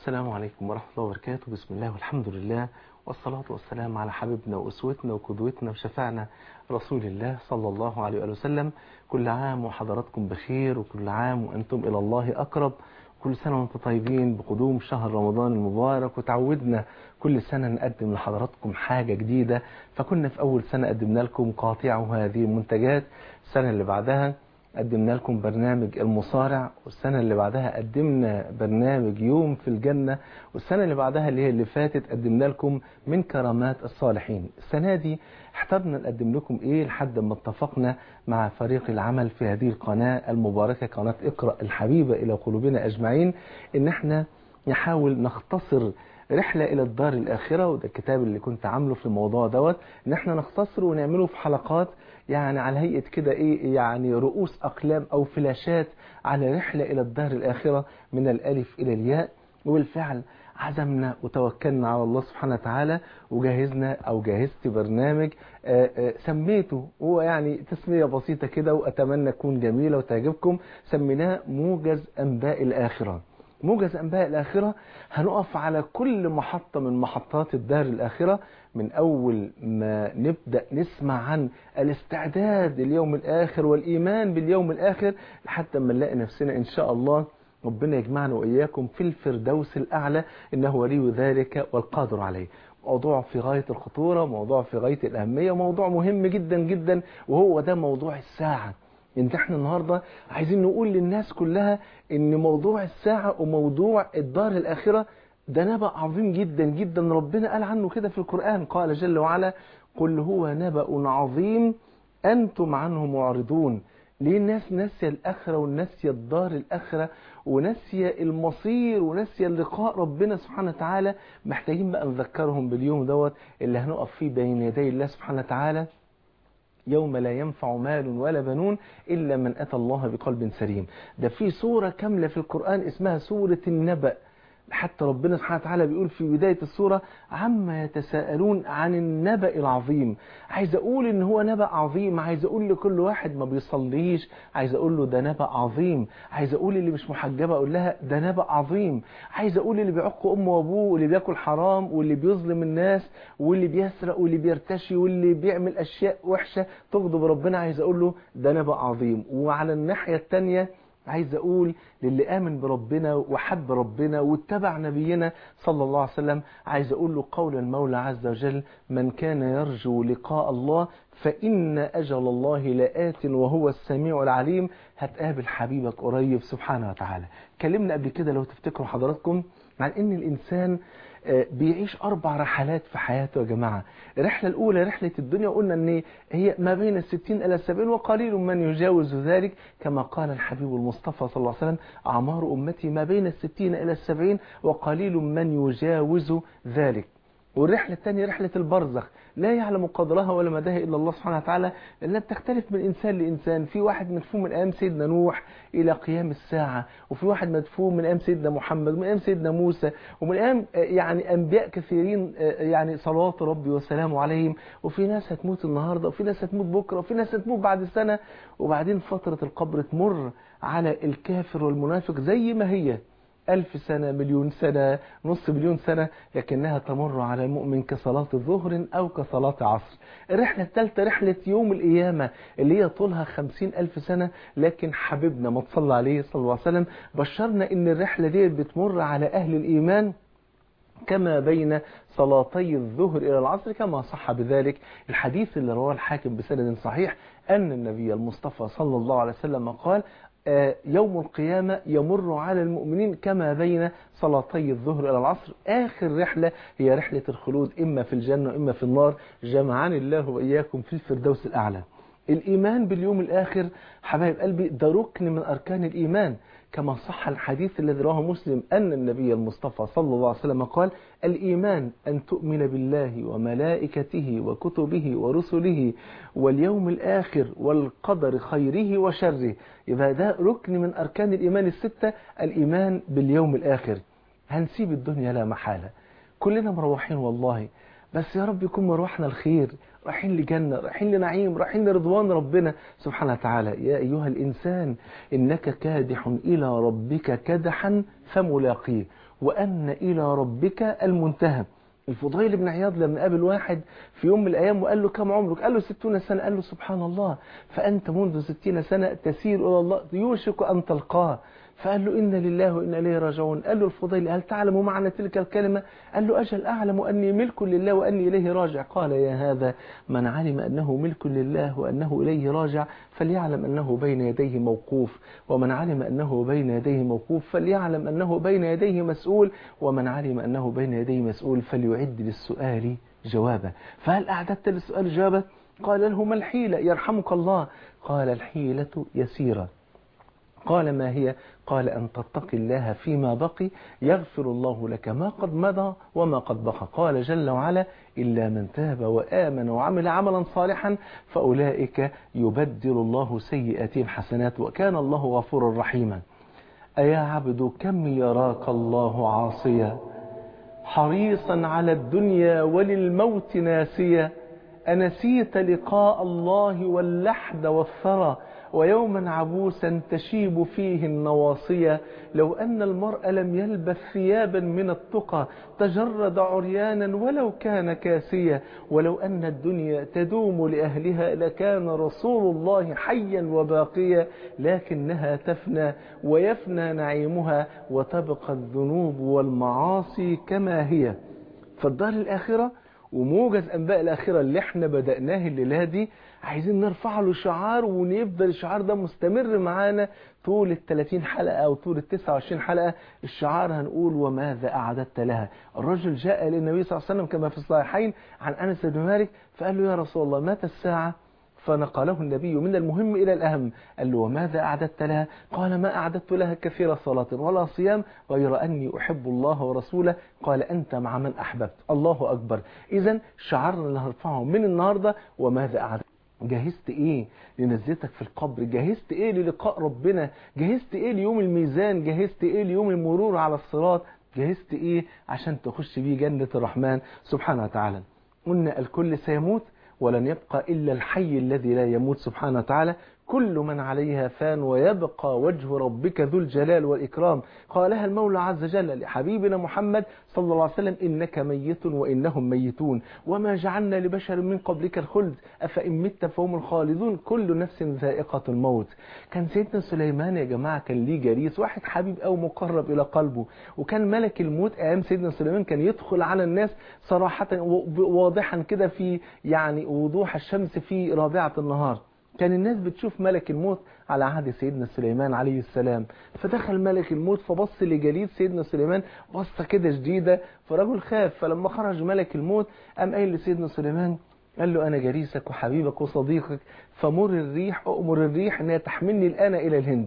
السلام عليكم ورحمة الله وبركاته بسم الله والحمد لله والصلاة والسلام على حبيبنا وأسوتنا وقدوتنا وشفعنا رسول الله صلى الله عليه وآله وسلم كل عام وحضراتكم بخير وكل عام وأنتم إلى الله أقرب كل سنة وانتم طيبين بقدوم شهر رمضان المبارك وتعودنا كل سنة نقدم لحضراتكم حاجة جديدة فكنا في أول سنة قدمنا لكم قاطعه هذه المنتجات السنة اللي بعدها قدمنا لكم برنامج المصارع والسنة اللي بعدها قدمنا برنامج يوم في الجنة والسنة اللي بعدها اللي هي اللي فاتت قدمنا لكم من كرامات الصالحين السنة دي احترنا نقدم لكم ايه لحد ما اتفقنا مع فريق العمل في هذه القناة المباركة قناة اقرأ الحبيبة الى قلوبنا اجمعين ان احنا نحاول نختصر رحلة إلى الدار الآخرة وده الكتاب اللي كنت عامله في الموضوع دوت إن احنا نختصره ونعمله في حلقات يعني على هيئة كده إيه يعني رؤوس أقلام أو فلاشات على رحلة إلى الدار الآخرة من الألف إلى الياء وبالفعل عزمنا وتوكلنا على الله سبحانه وتعالى وجهزنا أو جهزت برنامج آآ آآ سميته هو يعني تسمية بسيطة كده وأتمنى تكون جميلة وتعجبكم سميناه موجز أنباء الآخرة موجز أنباء الآخرة هنقف على كل محطة من محطات الدار الآخرة من أول ما نبدأ نسمع عن الاستعداد لليوم الآخر والإيمان باليوم الآخر لحتى ما نلاقي نفسنا إن شاء الله ربنا يجمعنا وإياكم في الفردوس الأعلى إنه ولي ذلك والقادر عليه موضوع في غاية الخطورة موضوع في غاية الأهمية موضوع مهم جدا جدا وهو ده موضوع الساعة ان احنا النهاردة عايزين نقول للناس كلها ان موضوع الساعة وموضوع الدار الآخرة ده نبأ عظيم جدا جدا ربنا قال عنه كده في القرآن قال جل وعلا قل هو نبأ عظيم أنتم عنه معرضون ليه الناس ناسية الآخرة وناسية الدار الآخرة وناسية المصير وناسية اللقاء ربنا سبحانه وتعالى محتاجين بقى نذكرهم باليوم دوت اللي هنقف فيه بين يدي الله سبحانه وتعالى يوم لا ينفع مال ولا بنون إلا من أتى الله بقلب سليم ده في سورة كاملة في القرآن اسمها سورة النبأ حتى ربنا سبحانه وتعالى بيقول في بداية السورة عما يتساءلون عن النبأ العظيم عايز أقول إن هو نبأ عظيم عايز أقول لكل واحد ما بيصليش عايز أقول له ده نبأ عظيم عايز أقول اللي مش محجبة أقول لها ده نبأ عظيم عايز أقول اللي بيعق أمه وأبوه واللي بياكل حرام واللي بيظلم الناس واللي بيسرق واللي بيرتشي واللي بيعمل أشياء وحشة تغضب ربنا عايز أقول له ده نبأ عظيم وعلى الناحية التانية عايز أقول للي آمن بربنا وحب ربنا واتبع نبينا صلى الله عليه وسلم عايز أقول له قول المولى عز وجل من كان يرجو لقاء الله فإن أجل الله لآت وهو السميع العليم هتقابل حبيبك قريب سبحانه وتعالى كلمنا قبل كده لو تفتكروا حضراتكم عن ان الإنسان بيعيش أربع رحلات في حياته يا جماعة الرحلة الأولى رحلة الدنيا قلنا أن هي ما بين الستين إلى السبعين وقليل من يجاوز ذلك كما قال الحبيب المصطفى صلى الله عليه وسلم أعمار أمتي ما بين الستين إلى السبعين وقليل من يجاوز ذلك والرحلة الثانية رحلة البرزخ لا يعلم قدرها ولا مداها إلا الله سبحانه وتعالى لأنها بتختلف من إنسان لإنسان في واحد مدفون من أيام سيدنا نوح إلى قيام الساعة وفي واحد مدفون من أيام سيدنا محمد ومن أيام سيدنا موسى ومن أيام يعني أنبياء كثيرين يعني صلوات ربي وسلامه عليهم وفي ناس هتموت النهاردة وفي ناس هتموت بكرة وفي ناس هتموت بعد سنة وبعدين فترة القبر تمر على الكافر والمنافق زي ما هي ألف سنة مليون سنة نص مليون سنة لكنها تمر على المؤمن كصلاة الظهر أو كصلاة عصر الرحلة الثالثة رحلة يوم القيامة اللي هي طولها خمسين ألف سنة لكن حبيبنا ما تصلى عليه صلى الله عليه وسلم بشرنا إن الرحلة دي بتمر على أهل الإيمان كما بين صلاتي الظهر إلى العصر كما صح بذلك الحديث اللي رواه الحاكم بسند صحيح أن النبي المصطفى صلى الله عليه وسلم قال يوم القيامة يمر على المؤمنين كما بين صلاتي الظهر إلى العصر آخر رحلة هي رحلة الخلود إما في الجنة وإما في النار جمعان الله وإياكم في الفردوس الأعلى الإيمان باليوم الآخر حبايب قلبي ده ركن من أركان الإيمان كما صح الحديث الذي رواه مسلم أن النبي المصطفى صلى الله عليه وسلم قال الإيمان أن تؤمن بالله وملائكته وكتبه ورسله واليوم الآخر والقدر خيره وشره يبقى ده ركن من أركان الإيمان الستة الإيمان باليوم الآخر هنسيب الدنيا لا محالة كلنا مروحين والله بس يا رب يكون مروحنا الخير رايحين لجنة رايحين لنعيم رايحين لرضوان ربنا سبحانه وتعالى يا أيها الإنسان إنك كادح إلى ربك كدحا فملاقيه وأن إلى ربك المنتهى الفضيل بن عياض لما قابل واحد في يوم من الأيام وقال له كم عمرك قال له ستون سنة قال له سبحان الله فأنت منذ ستين سنة تسير إلى الله يوشك أن تلقاه فقال له إن لله وإنا إليه راجعون قال له الفضيل هل تعلم معنى تلك الكلمة قال له أجل أعلم أني ملك لله وأني إليه راجع قال يا هذا من علم أنه ملك لله وأنه إليه راجع فليعلم أنه بين يديه موقوف ومن علم أنه بين يديه موقوف فليعلم أنه بين يديه مسؤول ومن علم أنه بين يديه مسؤول فليعد للسؤال جوابا فهل أعددت للسؤال جوابا قال له ما الحيلة يرحمك الله قال الحيلة يسيرة قال ما هي قال أن تتقي الله فيما بقي يغفر الله لك ما قد مضى وما قد بقى قال جل وعلا إلا من تاب وآمن وعمل عملا صالحا فأولئك يبدل الله سيئاتهم حسنات وكان الله غفورا رحيما أيا عبد كم يراك الله عاصيا حريصا على الدنيا وللموت ناسيا أنسيت لقاء الله واللحد والثرى ويوما عبوسا تشيب فيه النواصية لو أن المرء لم يلبث ثيابا من التقى تجرد عريانا ولو كان كاسيا ولو أن الدنيا تدوم لأهلها لكان رسول الله حيا وباقيا لكنها تفنى ويفنى نعيمها وتبقى الذنوب والمعاصي كما هي فالدار الآخرة وموجز أنباء الآخرة اللي احنا بدأناه الليلة دي عايزين نرفع له شعار ونفضل الشعار ده مستمر معانا طول ال 30 حلقة أو طول ال 29 حلقة الشعار هنقول وماذا أعددت لها الرجل جاء للنبي صلى الله عليه وسلم كما في الصحيحين عن أنس بن مالك فقال له يا رسول الله متى الساعة فنقله النبي من المهم إلى الأهم قال له وماذا أعددت لها قال ما أعددت لها كثير صلاة ولا صيام غير أني أحب الله ورسوله قال أنت مع من أحببت الله أكبر إذا شعرنا اللي هنرفعه من النهاردة وماذا أعددت جهزت ايه لنزلتك في القبر جهزت ايه للقاء ربنا جهزت ايه ليوم الميزان جهزت ايه ليوم المرور على الصراط جهزت ايه عشان تخش بيه جنة الرحمن سبحانه وتعالى قلنا الكل سيموت ولن يبقى إلا الحي الذي لا يموت سبحانه وتعالى كل من عليها فان ويبقى وجه ربك ذو الجلال والإكرام قالها المولى عز وجل لحبيبنا محمد صلى الله عليه وسلم إنك ميت وإنهم ميتون وما جعلنا لبشر من قبلك الخلد أفإن مت فهم الخالدون كل نفس ذائقة الموت كان سيدنا سليمان يا جماعة كان ليه جريس واحد حبيب أو مقرب إلى قلبه وكان ملك الموت أيام سيدنا سليمان كان يدخل على الناس صراحة واضحا كده في يعني وضوح الشمس في رابعة النهار كان الناس بتشوف ملك الموت على عهد سيدنا سليمان عليه السلام فدخل ملك الموت فبص لجليد سيدنا سليمان بصة كده شديدة فرجل خاف فلما خرج ملك الموت قام قايل لسيدنا سليمان قال له أنا جريسك وحبيبك وصديقك فمر الريح أؤمر الريح أنها تحملني الآن إلى الهند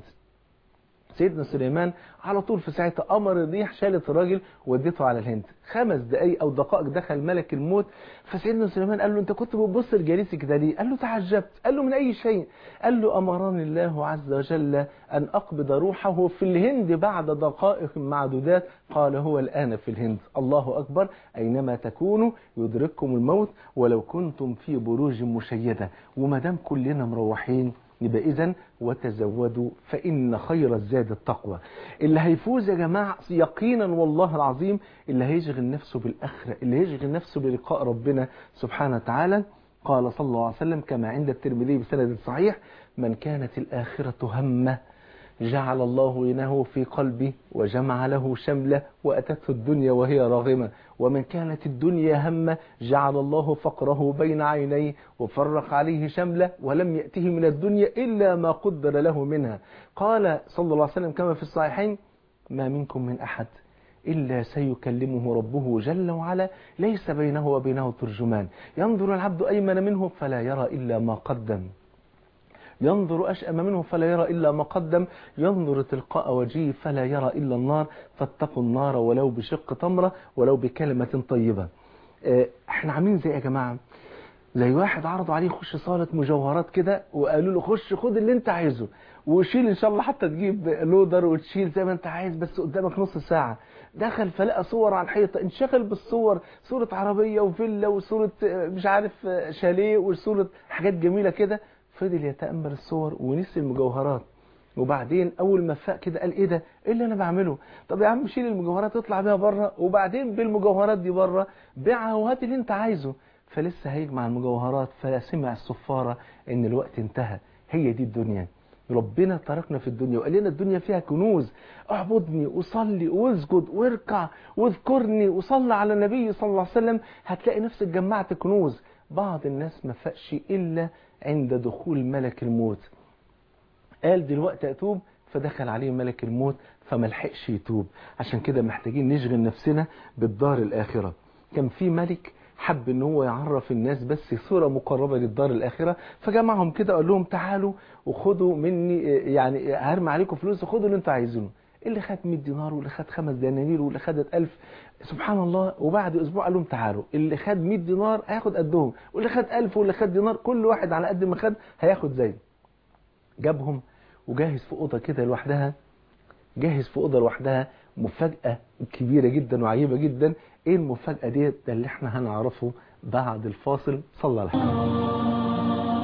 سيدنا سليمان على طول في ساعتها أمر الريح شالت الراجل وديته على الهند خمس دقايق أو دقائق دخل ملك الموت فسيدنا سليمان قال له أنت كنت بتبص لجليسك كده ليه قال له تعجبت قال له من أي شيء قال له أمرني الله عز وجل أن أقبض روحه في الهند بعد دقائق معدودات قال هو الآن في الهند الله أكبر أينما تكونوا يدرككم الموت ولو كنتم في بروج مشيدة وما دام كلنا مروحين يبقى إذا وتزودوا فإن خير الزاد التقوى اللي هيفوز يا جماعة يقينا والله العظيم اللي هيشغل نفسه بالآخرة اللي هيشغل نفسه بلقاء ربنا سبحانه وتعالى قال صلى الله عليه وسلم كما عند الترمذي بسند صحيح من كانت الآخرة همه جعل الله غناه في قلبه وجمع له شمله وأتته الدنيا وهي راغمة ومن كانت الدنيا همه جعل الله فقره بين عينيه وفرق عليه شمله ولم يأته من الدنيا إلا ما قدر له منها قال صلى الله عليه وسلم كما في الصحيحين ما منكم من أحد إلا سيكلمه ربه جل وعلا ليس بينه وبينه ترجمان ينظر العبد أيمن منه فلا يرى إلا ما قدم ينظر أشأم منه فلا يرى إلا ما قدم ينظر تلقاء وجهه فلا يرى إلا النار فاتقوا النار ولو بشق تمرة ولو بكلمة طيبة احنا عاملين زي يا جماعة زي واحد عرضوا عليه يخش صالة مجوهرات كده وقالوا له خش خد اللي انت عايزه وشيل ان شاء الله حتى تجيب لودر وتشيل زي ما انت عايز بس قدامك نص ساعة دخل فلقى صور على الحيطة انشغل بالصور صورة عربية وفيلا وصورة مش عارف شاليه وصورة حاجات جميلة كده فضل يتأمل الصور ونسي المجوهرات وبعدين اول ما فاق كده قال ايه ده ايه اللي انا بعمله طب يا عم شيل المجوهرات اطلع بيها بره وبعدين بالمجوهرات دي بره بيعها وهات اللي انت عايزه فلسه هيجمع المجوهرات فسمع الصفاره ان الوقت انتهى هي دي الدنيا ربنا تركنا في الدنيا وقال لنا الدنيا فيها كنوز اعبدني وصلي واسجد واركع واذكرني وصلي على النبي صلى الله عليه وسلم هتلاقي نفسك جمعت كنوز بعض الناس ما فاقش الا عند دخول ملك الموت قال دلوقتي اتوب فدخل عليه ملك الموت فما لحقش يتوب عشان كده محتاجين نشغل نفسنا بالدار الاخره كان في ملك حب ان هو يعرف الناس بس صوره مقربه للدار الاخره فجمعهم كده قال لهم تعالوا وخدوا مني يعني هرمي عليكم فلوس وخدوا اللي انتوا عايزينه اللي خد 100 دينار واللي خد 5 دنانير واللي خدت 1000 سبحان الله وبعد اسبوع قال لهم تعالوا اللي خد 100 دينار هياخد قدهم واللي خد 1000 واللي خد دينار كل واحد على قد ما خد هياخد زيه جابهم وجاهز في اوضه كده لوحدها جاهز في اوضه لوحدها مفاجاه كبيره جدا وعجيبه جدا ايه المفاجاه ديت ده اللي احنا هنعرفه بعد الفاصل صلى الله عليه وسلم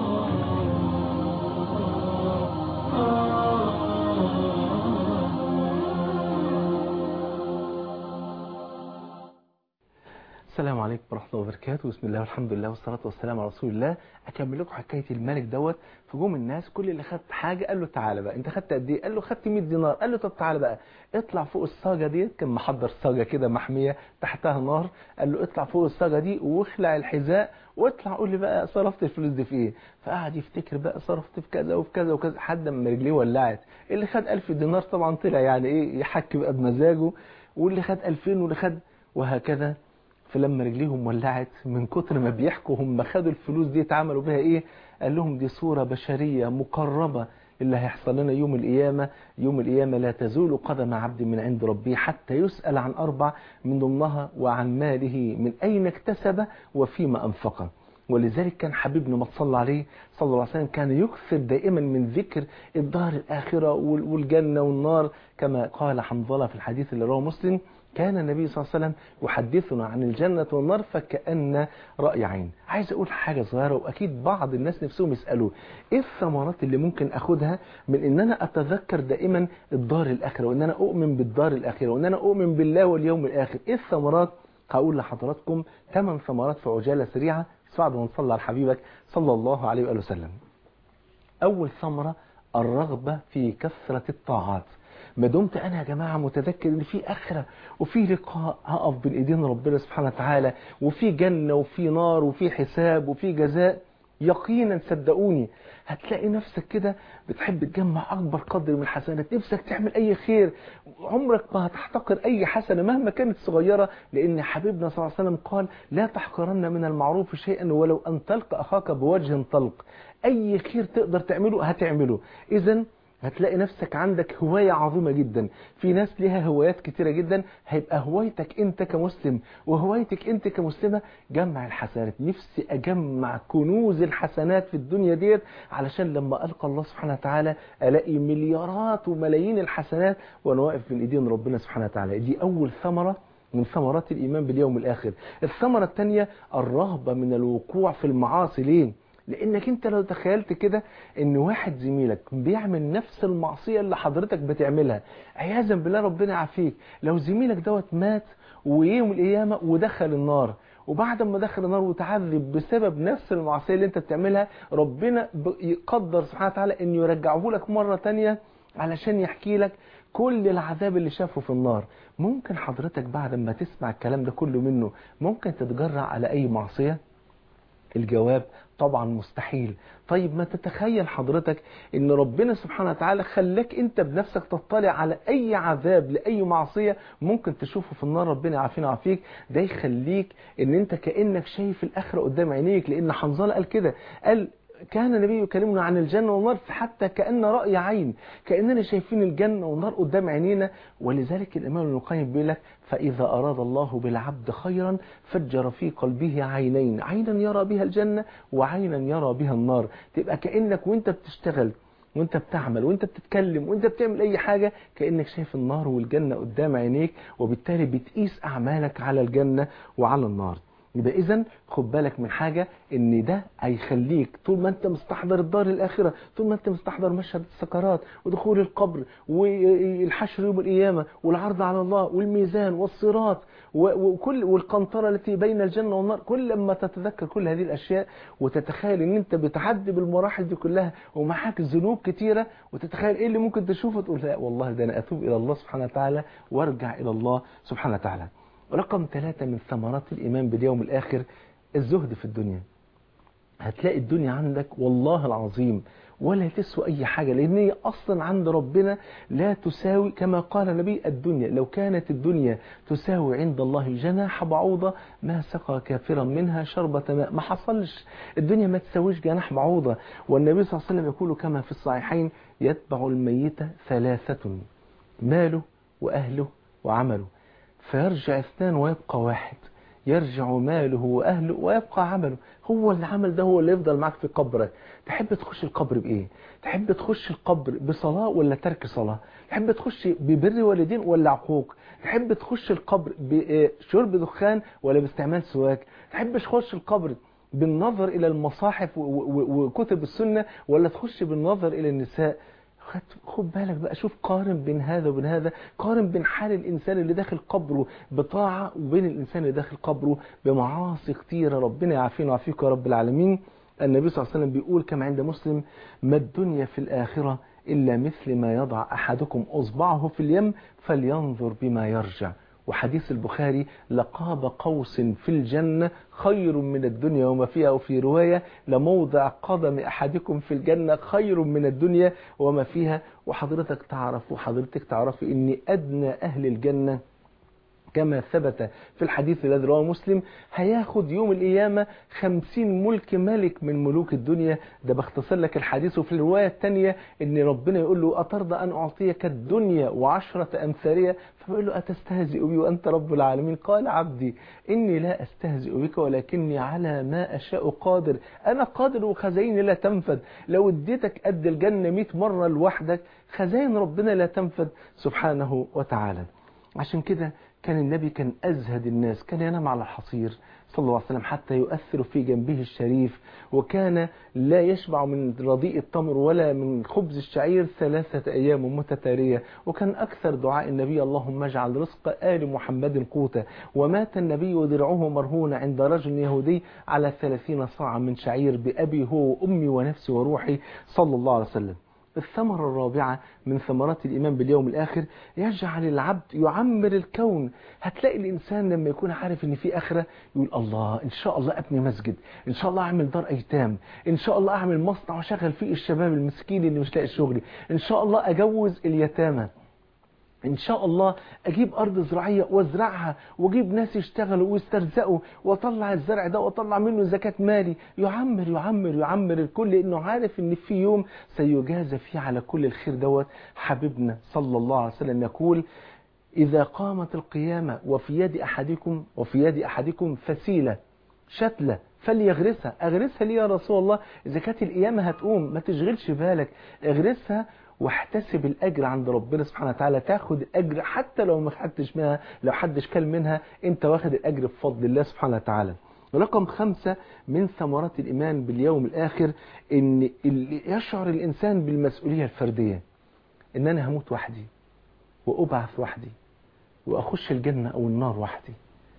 السلام عليكم ورحمة الله وبركاته بسم الله والحمد لله والصلاة والسلام على رسول الله أكمل لكم حكاية الملك دوت في جوم الناس كل اللي خد حاجة قال له تعالى بقى أنت خدت قد إيه؟ قال له خدت 100 دينار قال له طب تعالى بقى اطلع فوق الصاجة دي كان محضر صاجة كده محمية تحتها نار قال له اطلع فوق الصاجة دي واخلع الحذاء واطلع قول لي بقى صرفت الفلوس دي في إيه؟ فقعد يفتكر بقى صرفت في كذا وفي كذا وكذا لحد ما رجليه ولعت اللي خد 1000 دينار طبعا طلع يعني إيه يحك بقى بمزاجه واللي خد 2000 واللي خد وهكذا فلما رجليهم ولعت من كتر ما بيحكوا هم خدوا الفلوس دي اتعملوا بها ايه قال لهم دي صورة بشرية مقربة اللي هيحصل لنا يوم القيامة يوم القيامة لا تزول قدم عبد من عند ربه حتى يسأل عن أربع من ضمنها وعن ماله من أين اكتسب وفيما أنفقه ولذلك كان حبيبنا ما صلى عليه صلى الله عليه وسلم كان يكثر دائما من ذكر الدار الآخرة والجنة والنار كما قال حنظلة في الحديث اللي رواه مسلم كان النبي صلى الله عليه وسلم يحدثنا عن الجنة والنار فكأن رأي عين عايز أقول حاجة صغيرة وأكيد بعض الناس نفسهم يسألوا إيه الثمرات اللي ممكن أخدها من إن أنا أتذكر دائما الدار الآخرة وإن أنا أؤمن بالدار الآخرة وإن أنا أؤمن بالله واليوم الآخر إيه الثمرات هقول لحضراتكم ثمان ثمرات في عجالة سريعة بعد ما نصلي على حبيبك صلى الله عليه وآله وسلم أول ثمرة الرغبة في كثرة الطاعات ما دمت انا يا جماعه متذكر ان في اخره وفي لقاء هقف بين ايدين ربنا سبحانه وتعالى وفي جنه وفي نار وفي حساب وفي جزاء يقينا صدقوني هتلاقي نفسك كده بتحب تجمع اكبر قدر من الحسنات نفسك تعمل اي خير عمرك ما هتحتقر اي حسنه مهما كانت صغيره لان حبيبنا صلى الله عليه وسلم قال لا تحقرن من المعروف شيئا ولو ان تلقى اخاك بوجه طلق اي خير تقدر تعمله هتعمله اذا هتلاقي نفسك عندك هواية عظيمة جدا في ناس ليها هوايات كتيرة جدا هيبقى هوايتك انت كمسلم وهوايتك انت كمسلمة جمع الحسنات نفسي اجمع كنوز الحسنات في الدنيا ديت علشان لما القى الله سبحانه وتعالى الاقي مليارات وملايين الحسنات وانا واقف بين ايدين ربنا سبحانه وتعالى دي اول ثمرة من ثمرات الإيمان باليوم الآخر الثمرة الثانية الرهبة من الوقوع في المعاصي ليه لانك انت لو تخيلت كده ان واحد زميلك بيعمل نفس المعصيه اللي حضرتك بتعملها عياذا بالله ربنا يعافيك لو زميلك دوت مات ويوم القيامه ودخل النار وبعد ما دخل النار وتعذب بسبب نفس المعصيه اللي انت بتعملها ربنا يقدر سبحانه وتعالى ان يرجعه لك مره تانية علشان يحكي لك كل العذاب اللي شافه في النار ممكن حضرتك بعد ما تسمع الكلام ده كله منه ممكن تتجرع على اي معصيه الجواب طبعا مستحيل طيب ما تتخيل حضرتك ان ربنا سبحانه وتعالى خلاك انت بنفسك تطلع على اي عذاب لاي معصية ممكن تشوفه في النار ربنا يعافينا ويعافيك ده يخليك ان انت كأنك شايف الاخرة قدام عينيك لان حنظله قال كده قال كان النبي يكلمنا عن الجنة والنار حتى كأن رأي عين كأننا شايفين الجنة والنار قدام عينينا ولذلك الإمام ابن القيم بيقول لك فإذا أراد الله بالعبد خيرا فجر في قلبه عينين عينا يرى بها الجنة وعينا يرى بها النار تبقى كأنك وانت بتشتغل وانت بتعمل وانت بتتكلم وانت بتعمل اي حاجة كأنك شايف النار والجنة قدام عينيك وبالتالي بتقيس اعمالك على الجنة وعلى النار يبقى اذا خد بالك من حاجة ان ده هيخليك طول ما انت مستحضر الدار الاخرة طول ما انت مستحضر مشهد السكرات ودخول القبر والحشر يوم القيامة والعرض على الله والميزان والصراط وكل والقنطرة التي بين الجنة والنار كل ما تتذكر كل هذه الاشياء وتتخيل ان انت بتعدي بالمراحل دي كلها ومعاك ذنوب كتيرة وتتخيل ايه اللي ممكن تشوفه تقول لا والله ده انا اتوب الى الله سبحانه وتعالى وارجع الى الله سبحانه وتعالى رقم ثلاثة من ثمرات الإيمان باليوم الآخر الزهد في الدنيا هتلاقي الدنيا عندك والله العظيم ولا تسوى أي حاجة لأن هي أصلا عند ربنا لا تساوي كما قال النبي الدنيا لو كانت الدنيا تساوي عند الله جناح بعوضة ما سقى كافرا منها شربة ماء ما حصلش الدنيا ما تساويش جناح بعوضة والنبي صلى الله عليه وسلم يقول كما في الصحيحين يتبع الميت ثلاثة ماله وأهله وعمله فيرجع اثنان ويبقى واحد يرجع ماله وأهله ويبقى عمله هو العمل ده هو اللي يفضل معك في قبرك تحب تخش القبر بإيه تحب تخش القبر بصلاة ولا ترك صلاة تحب تخش ببر والدين ولا عقوق تحب تخش القبر بشرب دخان ولا باستعمال سواك تحب تخش القبر بالنظر إلى المصاحف وكتب السنة ولا تخش بالنظر إلى النساء خد بالك بقى شوف قارن بين هذا وبين هذا قارن بين حال الإنسان اللي داخل قبره بطاعة وبين الإنسان اللي داخل قبره بمعاصي كتيرة ربنا يعافينا ويعافيك يا رب العالمين النبي صلى الله عليه وسلم بيقول كما عند مسلم ما الدنيا في الآخرة إلا مثل ما يضع أحدكم أصبعه في اليم فلينظر بما يرجع وحديث البخاري لقاب قوس في الجنة خير من الدنيا وما فيها وفي رواية لموضع قدم أحدكم في الجنة خير من الدنيا وما فيها وحضرتك تعرف وحضرتك تعرف أن أدنى أهل الجنة كما ثبت في الحديث الذي رواه مسلم هياخد يوم القيامة خمسين ملك ملك من ملوك الدنيا ده باختصر لك الحديث وفي الرواية الثانية ان ربنا يقول له أترضى أن أعطيك الدنيا وعشرة أمثالية فبيقول له أتستهزئ بي وأنت رب العالمين قال عبدي إني لا أستهزئ بك ولكني على ما أشاء قادر أنا قادر وخزائني لا تنفد لو اديتك قد الجنة 100 مرة لوحدك خزائن ربنا لا تنفد سبحانه وتعالى عشان كده كان النبي كان أزهد الناس كان ينام على الحصير صلى الله عليه وسلم حتى يؤثر في جنبه الشريف وكان لا يشبع من رديء التمر ولا من خبز الشعير ثلاثة أيام متتالية وكان أكثر دعاء النبي اللهم اجعل رزق آل محمد قوتا ومات النبي ودرعه مرهون عند رجل يهودي على ثلاثين صاعا من شعير بأبي هو وأمي ونفسي وروحي صلى الله عليه وسلم الثمرة الرابعة من ثمرات الإيمان باليوم الآخر يجعل العبد يعمر الكون هتلاقي الإنسان لما يكون عارف إن في آخرة يقول الله إن شاء الله أبني مسجد إن شاء الله أعمل دار أيتام إن شاء الله أعمل مصنع وشغل فيه الشباب المسكين اللي مش لاقي شغل إن شاء الله أجوز اليتامى ان شاء الله اجيب ارض زراعية وازرعها واجيب ناس يشتغلوا ويسترزقوا واطلع الزرع ده واطلع منه زكاة مالي يعمر يعمر يعمر الكل لانه عارف ان في يوم سيجازى فيه على كل الخير دوت حبيبنا صلى الله عليه وسلم يقول اذا قامت القيامة وفي يد احدكم وفي يد احدكم فسيلة شتلة فليغرسها اغرسها ليه يا رسول الله اذا كانت القيامة هتقوم ما تشغلش بالك اغرسها واحتسب الأجر عند ربنا سبحانه وتعالى تاخد الأجر حتى لو ما خدتش منها لو حدش كل منها انت واخد الأجر بفضل الله سبحانه وتعالى رقم خمسة من ثمرات الإيمان باليوم الآخر إن يشعر الإنسان بالمسؤولية الفردية إن أنا هموت وحدي وأبعث وحدي وأخش الجنة أو النار وحدي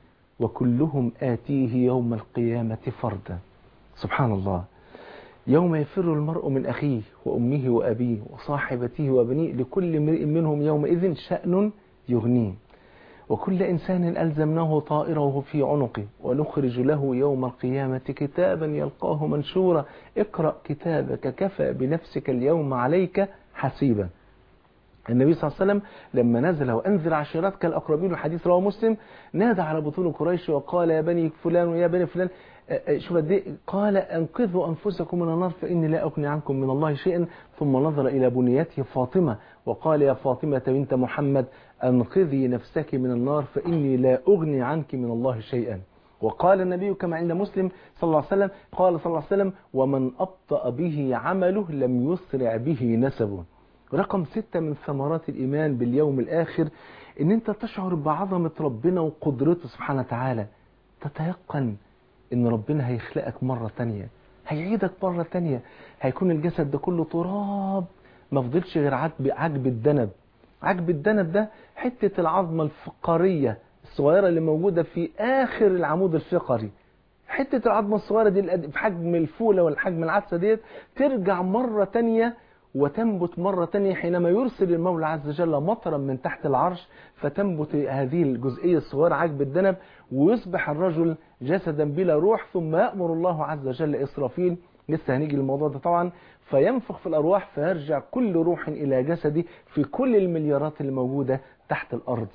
وكلهم آتيه يوم القيامة فردا سبحان الله يوم يفر المرء من أخيه وأمه وأبيه وصاحبته وبنيه لكل امرئ منهم يومئذ شأن يغنيه وكل إنسان ألزمناه طائره في عنقه ونخرج له يوم القيامة كتابا يلقاه منشورا اقرأ كتابك كفى بنفسك اليوم عليك حسيبا النبي صلى الله عليه وسلم لما نزل وأنزل عشيرتك الأقربين الحديث رواه مسلم نادى على بطون قريش وقال يا بني فلان ويا بني فلان شوف قد ايه قال انقذوا انفسكم من النار فاني لا اغني عنكم من الله شيئا ثم نظر الى بنيته فاطمه وقال يا فاطمه بنت محمد انقذي نفسك من النار فاني لا اغني عنك من الله شيئا وقال النبي كما عند مسلم صلى الله عليه وسلم قال صلى الله عليه وسلم ومن ابطا به عمله لم يسرع به نسبه رقم ستة من ثمرات الإيمان باليوم الآخر إن أنت تشعر بعظمة ربنا وقدرته سبحانه وتعالى تتيقن ان ربنا هيخلقك مرة تانية هيعيدك مرة تانية هيكون الجسد ده كله تراب ما فضلش غير عجب, عجب الدنب عجب الدنب ده حتة العظمة الفقارية الصغيرة اللي موجودة في آخر العمود الفقري حتة العظمة الصغيرة دي في حجم الفولة ولا حجم العدسة ديت ترجع مرة تانية وتنبت مرة تانية حينما يرسل المولى عز وجل مطرا من تحت العرش فتنبت هذه الجزئية الصغيرة عجب الدنب ويصبح الرجل جسدا بلا روح ثم يأمر الله عز وجل إسرافيل لسه هنيجي للموضوع ده طبعا فينفخ في الأرواح فيرجع كل روح إلى جسدي في كل المليارات اللي موجودة تحت الأرض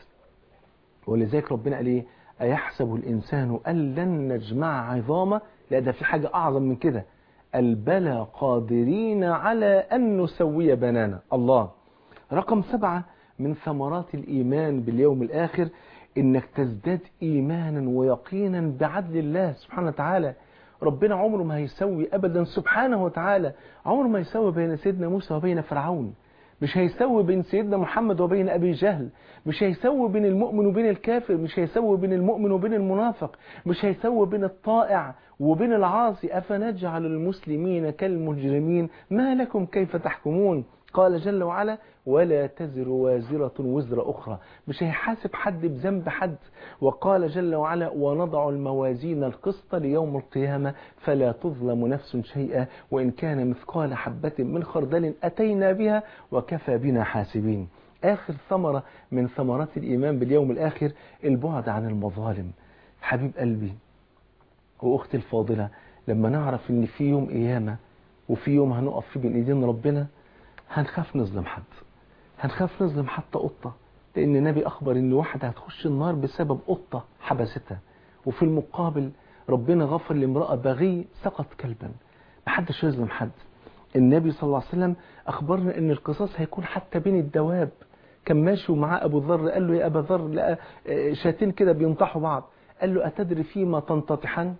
ولذلك ربنا قال إيه أيحسب الإنسان أن لن نجمع عظامه لا ده في حاجة أعظم من كده البلى قادرين على أن نسوي بنانا الله رقم سبعة من ثمرات الإيمان باليوم الآخر إنك تزداد إيمانا ويقينا بعدل الله سبحانه وتعالى ربنا عمره ما هيسوي أبدا سبحانه وتعالى عمره ما يسوي بين سيدنا موسى وبين فرعون مش هيسوي بين سيدنا محمد وبين أبي جهل مش هيسوي بين المؤمن وبين الكافر مش هيسوي بين المؤمن وبين المنافق مش هيسوي بين الطائع وبين العاصي أفنجعل المسلمين كالمجرمين ما لكم كيف تحكمون قال جل وعلا ولا تزر وازرة وزر أخرى مش هيحاسب حد بذنب حد وقال جل وعلا ونضع الموازين القسط ليوم القيامة فلا تظلم نفس شيئا وإن كان مثقال حبة من خردل أتينا بها وكفى بنا حاسبين آخر ثمرة من ثمرات الإيمان باليوم الآخر البعد عن المظالم حبيب قلبي وأختي الفاضلة لما نعرف إن في يوم قيامة وفي يوم هنقف فيه بين إيدين ربنا هنخاف نظلم حد هنخاف نظلم حتى قطة لأن النبي أخبر إن واحدة هتخش النار بسبب قطة حبستها وفي المقابل ربنا غفر لامرأة بغي سقط كلبا محدش يظلم حد النبي صلى الله عليه وسلم أخبرنا إن القصاص هيكون حتى بين الدواب كان ماشي ومعاه أبو ذر قال له يا أبا ذر لقى شاتين كده بينطحوا بعض قال له أتدري فيما تنتطحن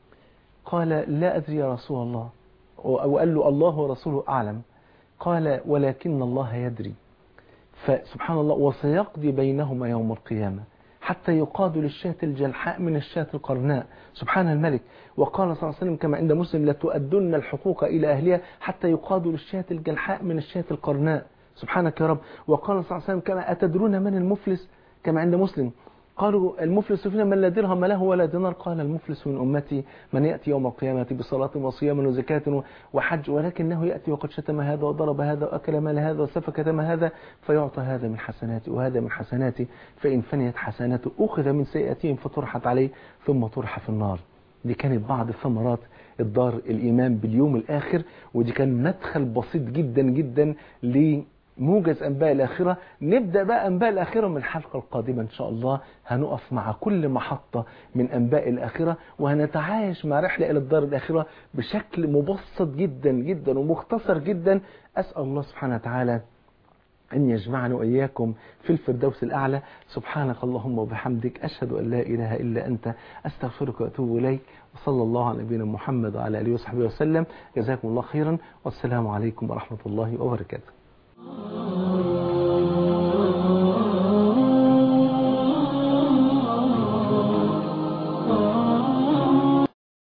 قال لا أدري يا رسول الله وقال له الله ورسوله أعلم قال ولكن الله يدري فسبحان الله وسيقضي بينهما يوم القيامة حتى يقاد للشاة الجلحاء من الشاة القرناء سبحان الملك وقال صلى الله عليه وسلم كما عند مسلم لتؤدن الحقوق إلى أهلها حتى يقاد للشاة الجلحاء من الشاة القرناء سبحانك يا رب وقال صلى الله عليه وسلم كما أتدرون من المفلس كما عند مسلم قالوا المفلس فينا من لا درهم له ولا دينار قال المفلس من أمتي من يأتي يوم القيامة بصلاة وصيام وزكاة وحج ولكنه يأتي وقد شتم هذا وضرب هذا وأكل مال هذا وسفك دم هذا فيعطى هذا من حسناتي وهذا من حسناتي فإن فنيت حسناته أخذ من سيئاتهم فطرحت عليه ثم طرح في النار دي كانت بعض ثمرات الدار الإيمان باليوم الآخر ودي كان مدخل بسيط جدا جدا ل موجز أنباء الآخرة نبدأ بقى أنباء الآخرة من الحلقة القادمة إن شاء الله هنقف مع كل محطة من أنباء الآخرة وهنتعايش مع رحلة إلى الدار الآخرة بشكل مبسط جدا جدا ومختصر جدا أسأل الله سبحانه وتعالى أن يجمعنا وإياكم في الفردوس الأعلى سبحانك اللهم وبحمدك أشهد أن لا إله إلا أنت أستغفرك وأتوب إليك وصلى الله على نبينا محمد وعلى آله وصحبه وسلم جزاكم الله خيرا والسلام عليكم ورحمة الله وبركاته